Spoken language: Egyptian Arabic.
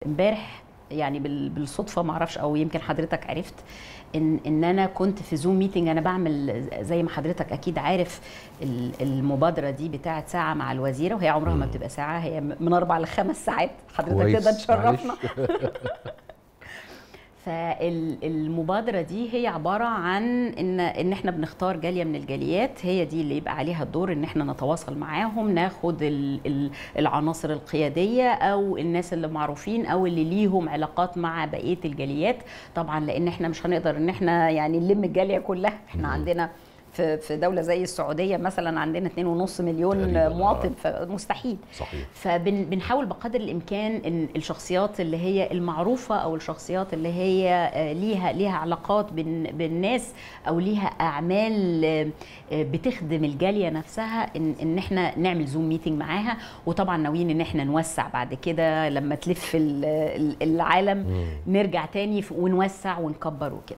امبارح يعني بال- بالصدفه ما اعرفش او يمكن حضرتك عرفت ان ان انا كنت في زوم ميتنج انا بعمل زي ما حضرتك اكيد عارف ال- المبادره دي بتاعه ساعه مع الوزيره وهي عمرها ما بتبقى ساعه هي من اربع لخمس ساعات حضرتك كويس، تقدر تشرفنا معلش. فالمبادره دي هي عباره عن ان ان احنا بنختار جاليه من الجاليات هي دي اللي يبقى عليها الدور ان احنا نتواصل معاهم ناخد ال- ال- العناصر القياديه او الناس اللي معروفين او اللي ليهم علاقات مع بقيه الجاليات طبعا لان احنا مش هنقدر ان احنا يعني نلم الجاليه كلها احنا عندنا في في دوله زي السعوديه مثلا عندنا 2.5 مليون تقريباً، مواطن آه. فمستحيل صحيح فبنحاول بقدر الامكان ان الشخصيات اللي هي المعروفه او الشخصيات اللي هي آه، ليها ليها علاقات بين بالناس او ليها اعمال آه، آه، بتخدم الجاليه نفسها ان ان احنا نعمل زوم ميتنج معاها وطبعا ناويين ان احنا نوسع بعد كده لما تلف ال- ال- العالم نرجع تاني ف- ونوسع ونكبر وكده